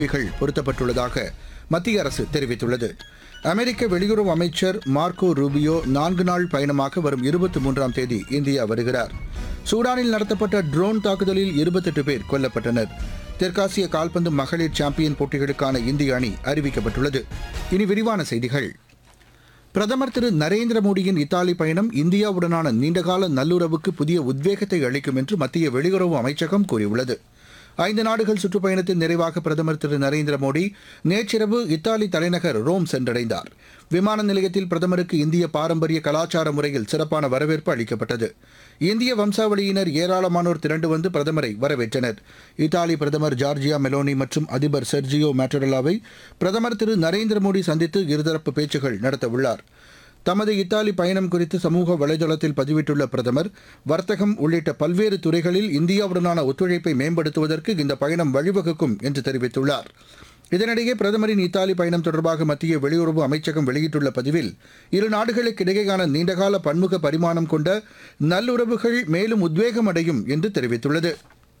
கருவிகள் பொருத்தப்பட்டுள்ளதாக மத்திய அரசு தெரிவித்துள்ளது அமெரிக்க வெளியுறவு அமைச்சர் மார்க்கோ ரூபியோ நான்கு நாள் பயணமாக வரும் இருபத்தி மூன்றாம் தேதி இந்தியா வருகிறார் சூடானில் நடத்தப்பட்ட ட்ரோன் தாக்குதலில் இருபத்தெட்டு பேர் கொல்லப்பட்டனர் தெற்காசிய கால்பந்து மகளிர் சாம்பியன் போட்டிகளுக்கான இந்திய அணி அறிவிக்கப்பட்டுள்ளது இனி விரிவான செய்திகள் பிரதமர் திரு நரேந்திர மோடியின் இத்தாலி பயணம் இந்தியாவுடனான நீண்டகால நல்லுறவுக்கு புதிய உத்வேகத்தை அளிக்கும் என்று மத்திய வெளியுறவு அமைச்சகம் கூறியுள்ளது ஐந்து நாடுகள் சுற்றுப்பயணத்தின் நிறைவாக பிரதமர் திரு நரேந்திர மோடி நேற்றிரவு இத்தாலி தலைநகர் ரோம் சென்றடைந்தார் விமான நிலையத்தில் பிரதமருக்கு இந்திய பாரம்பரிய கலாச்சார முறையில் சிறப்பான வரவேற்பு அளிக்கப்பட்டது இந்திய வம்சாவளியினர் ஏராளமானோர் திரண்டு வந்து பிரதமரை வரவேற்றனர் இத்தாலி பிரதமர் ஜார்ஜியா மெலோனி மற்றும் அதிபர் செர்ஜியோ மேட்டரலாவை பிரதமர் திரு நரேந்திர மோடி சந்தித்து இருதரப்பு பேச்சுகள் நடத்தவுள்ளார் தமது இத்தாலி பயணம் குறித்து சமூக வலைதளத்தில் பதிவிட்டுள்ள பிரதமர் வர்த்தகம் உள்ளிட்ட பல்வேறு துறைகளில் இந்தியாவுடனான ஒத்துழைப்பை மேம்படுத்துவதற்கு இந்த பயணம் வழிவகுக்கும் என்று தெரிவித்துள்ளார் இதனிடையே பிரதமரின் இத்தாலி பயணம் தொடர்பாக மத்திய வெளியுறவு அமைச்சகம் வெளியிட்டுள்ள பதிவில் இரு நாடுகளுக்கிடையேயான நீண்டகால பன்முக பரிமாணம் கொண்ட நல்லுறவுகள் மேலும் உத்வேகம் அடையும் என்று தெரிவித்துள்ளது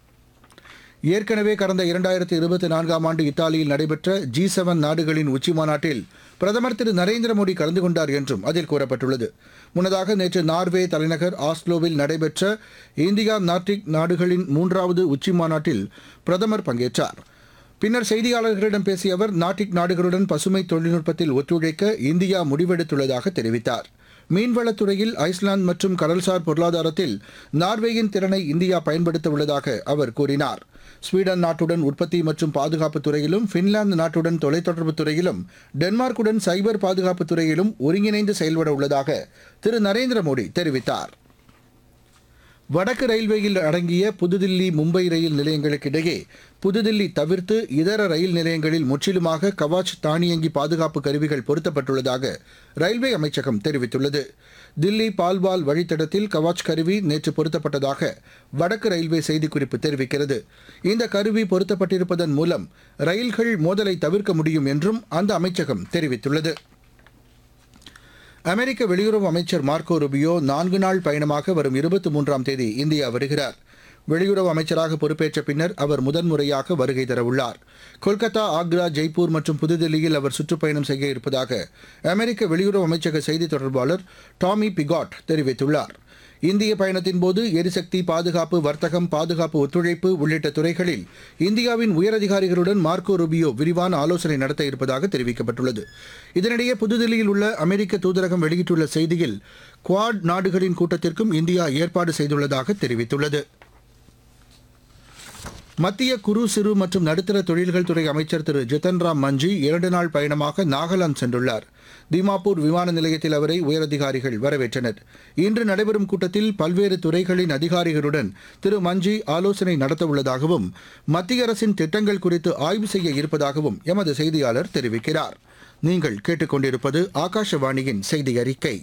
ஏற்கனவே கடந்த இரண்டாயிரத்தி இருபத்தி நான்காம் ஆண்டு இத்தாலியில் நடைபெற்ற ஜி செவன் நாடுகளின் உச்சிமாநாட்டில் பிரதமர் திரு நரேந்திர மோடி கலந்து கொண்டார் என்றும் அதில் கூறப்பட்டுள்ளது முன்னதாக நேற்று நார்வே தலைநகர் ஆஸ்லோவில் நடைபெற்ற இந்தியா நார்டிக் நாடுகளின் மூன்றாவது உச்சிமாநாட்டில் பிரதமர் பங்கேற்றார் பின்னர் செய்தியாளர்களிடம் பேசிய அவர் நாட்டிக் நாடுகளுடன் பசுமை தொழில்நுட்பத்தில் ஒத்துழைக்க இந்தியா முடிவெடுத்துள்ளதாக தெரிவித்தார் மீன்வளத்துறையில் ஐஸ்லாந்து மற்றும் கடல்சார் பொருளாதாரத்தில் நார்வேயின் திறனை இந்தியா பயன்படுத்த உள்ளதாக அவர் கூறினார் ஸ்வீடன் நாட்டுடன் உற்பத்தி மற்றும் பாதுகாப்பு துறையிலும் பின்லாந்து நாட்டுடன் தொலைத்தொடர்பு துறையிலும் டென்மார்க்குடன் சைபர் பாதுகாப்பு துறையிலும் ஒருங்கிணைந்து செயல்பட உள்ளதாக திரு நரேந்திர மோடி தெரிவித்தார் வடக்கு ரயில்வேயில் அடங்கிய புதுதில்லி மும்பை ரயில் நிலையங்களுக்கு இடையே புதுதில்லி தவிர்த்து இதர ரயில் நிலையங்களில் முற்றிலுமாக கவாச் தானியங்கி பாதுகாப்பு கருவிகள் பொருத்தப்பட்டுள்ளதாக ரயில்வே அமைச்சகம் தெரிவித்துள்ளது தில்லி பால்வால் வழித்தடத்தில் கவாச் கருவி நேற்று பொருத்தப்பட்டதாக வடக்கு ரயில்வே செய்திக்குறிப்பு தெரிவிக்கிறது இந்த கருவி பொருத்தப்பட்டிருப்பதன் மூலம் ரயில்கள் மோதலை தவிர்க்க முடியும் என்றும் அந்த அமைச்சகம் தெரிவித்துள்ளது அமெரிக்க வெளியுறவு அமைச்சர் மார்க்கோ ருபியோ நான்கு நாள் பயணமாக வரும் இருபத்தி மூன்றாம் தேதி இந்தியா வருகிறார் வெளியுறவு அமைச்சராக பொறுப்பேற்ற பின்னர் அவர் முதன்முறையாக வருகை தரவுள்ளார் கொல்கத்தா ஆக்ரா ஜெய்ப்பூர் மற்றும் புதுதில்லியில் அவர் சுற்றுப்பயணம் செய்ய இருப்பதாக அமெரிக்க வெளியுறவு அமைச்சக செய்தி தொடர்பாளர் டாமி பிகாட் தெரிவித்துள்ளார் இந்திய பயணத்தின் போது எரிசக்தி பாதுகாப்பு வர்த்தகம் பாதுகாப்பு ஒத்துழைப்பு உள்ளிட்ட துறைகளில் இந்தியாவின் உயரதிகாரிகளுடன் மார்க்கோ ரூபியோ விரிவான ஆலோசனை நடத்த இருப்பதாக தெரிவிக்கப்பட்டுள்ளது இதனிடையே புதுதில்லியில் உள்ள அமெரிக்க தூதரகம் வெளியிட்டுள்ள செய்தியில் குவாட் நாடுகளின் கூட்டத்திற்கும் இந்தியா ஏற்பாடு செய்துள்ளதாக தெரிவித்துள்ளது மத்திய குறு சிறு மற்றும் நடுத்தர தொழில்கள் துறை அமைச்சர் திரு ஜிதன் ராம் மஞ்சி இரண்டு நாள் பயணமாக நாகாலாந்து சென்றுள்ளார் தீமாப்பூர் விமான நிலையத்தில் அவரை உயரதிகாரிகள் வரவேற்றனர் இன்று நடைபெறும் கூட்டத்தில் பல்வேறு துறைகளின் அதிகாரிகளுடன் திரு மஞ்சி ஆலோசனை நடத்தவுள்ளதாகவும் மத்திய அரசின் திட்டங்கள் குறித்து ஆய்வு செய்ய இருப்பதாகவும் எமது செய்தியாளர் தெரிவிக்கிறார் நீங்கள் கேட்டுக்கொண்டிருப்பது ஆகாஷவாணியின் செய்தி அறிக்கை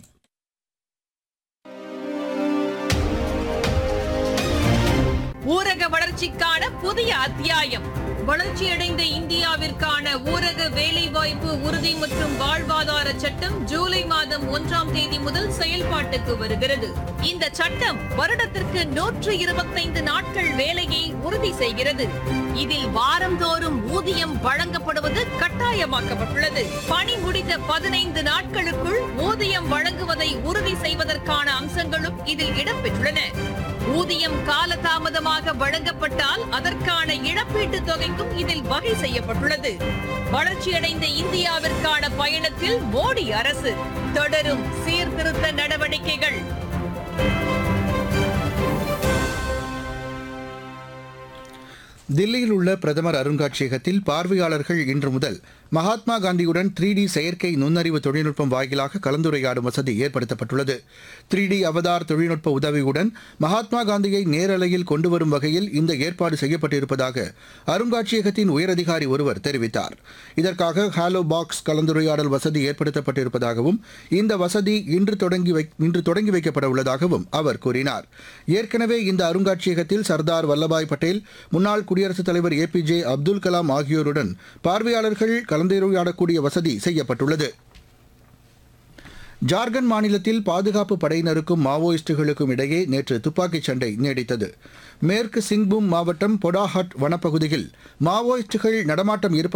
ஊரக வளர்ச்சிக்கான புதிய அத்தியாயம் வளர்ச்சியடைந்த இந்தியாவிற்கான ஊரக வேலைவாய்ப்பு உறுதி மற்றும் வாழ்வாதார சட்டம் ஜூலை மாதம் ஒன்றாம் தேதி முதல் செயல்பாட்டுக்கு வருகிறது இந்த சட்டம் வருடத்திற்கு நூற்று இருபத்தைந்து நாட்கள் வேலையை உறுதி செய்கிறது இதில் வாரந்தோறும் ஊதியம் வழங்கப்படுவது கட்டாயமாக்கப்பட்டுள்ளது பணி முடிந்த பதினைந்து நாட்களுக்குள் ஊதியம் வழங்குவதை உறுதி செய்வதற்கான அம்சங்களும் இதில் இடம்பெற்றுள்ளன ஊதியம் காலதாமதமாக வழங்கப்பட்டால் அதற்கான இழப்பீட்டுத் தொகைக்கும் இதில் வகை செய்யப்பட்டுள்ளது வளர்ச்சியடைந்த இந்தியாவிற்கான பயணத்தில் மோடி அரசு தொடரும் சீர்திருத்த நடவடிக்கைகள் தில்லியில் உள்ள பிரதமர் அருங்காட்சியகத்தில் பார்வையாளர்கள் இன்று முதல் மகாத்மா காந்தியுடன் த்ரீ டி செயற்கை நுண்ணறிவு தொழில்நுட்பம் வாயிலாக கலந்துரையாடும் வசதி ஏற்படுத்தப்பட்டுள்ளது த்ரீ டி அவதார் தொழில்நுட்ப உதவியுடன் மகாத்மா காந்தியை நேரலையில் கொண்டு வரும் வகையில் இந்த ஏற்பாடு செய்யப்பட்டிருப்பதாக அருங்காட்சியகத்தின் உயரதிகாரி ஒருவர் தெரிவித்தார் இதற்காக ஹாலோ பாக்ஸ் கலந்துரையாடல் வசதி ஏற்படுத்தப்பட்டிருப்பதாகவும் இந்த வசதி இன்று தொடங்கி வை இன்று தொடங்கி வைக்கப்பட உள்ளதாகவும் அவர் கூறினார் ஏற்கனவே இந்த அருங்காட்சியகத்தில் சர்தார் வல்லபாய் பட்டேல் முன்னாள் குடியரசுத் தலைவர் A P J Abdul Kalam ஆகியோருடன் பார்வையாளர்கள் கலந்துரையாடக்கூடிய வசதி செய்யப்பட்டுள்ளது ஜார்க்கண்ட் மாநிலத்தில் பாதுகாப்பு படையினருக்கும் மாவோயிஸ்டுகளுக்கும் இடையே நேற்று துப்பாக்கிச் சண்டை நீடித்தது மேற்கு சிங்பூம் மாவட்டம் பொடாஹட் வனப்பகுதியில் மாவோயிஸ்டுகள் நடமாட்டம் இருப்ப